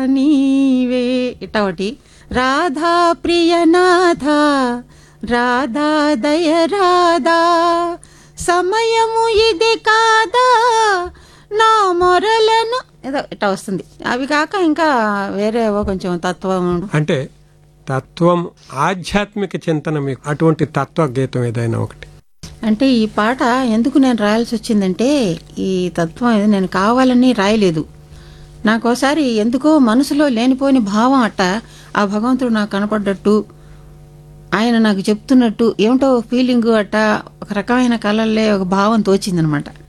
నీవే ఇట్ట ఒకటి రాధా ప్రియనాథ రాధా దయ రాధా సమయము ఇది కాదా నా మొరలను ఏదో ఇట్లా వస్తుంది అవి కాక ఇంకా వేరే ఏవో కొంచెం తత్వం అంటే తత్వం ఆధ్యాత్మిక చింతన మీకు అటువంటి తత్వ గీతం ఏదైనా ఒకటి అంటే ఈ పాట ఎందుకు నేను రాయాల్సి వచ్చిందంటే ఈ తత్వం ఇది నేను కావాలని రాయలేదు నాకోసారి ఎందుకో మనసులో లేనిపోని భావం అట్ట ఆ భగవంతుడు నాకు కనపడ్డట్టు ఆయన నాకు చెప్తున్నట్టు ఏమిటో ఫీలింగ్ అట్ట ఒక రకమైన కళల్లే ఒక భావం తోచిందనమాట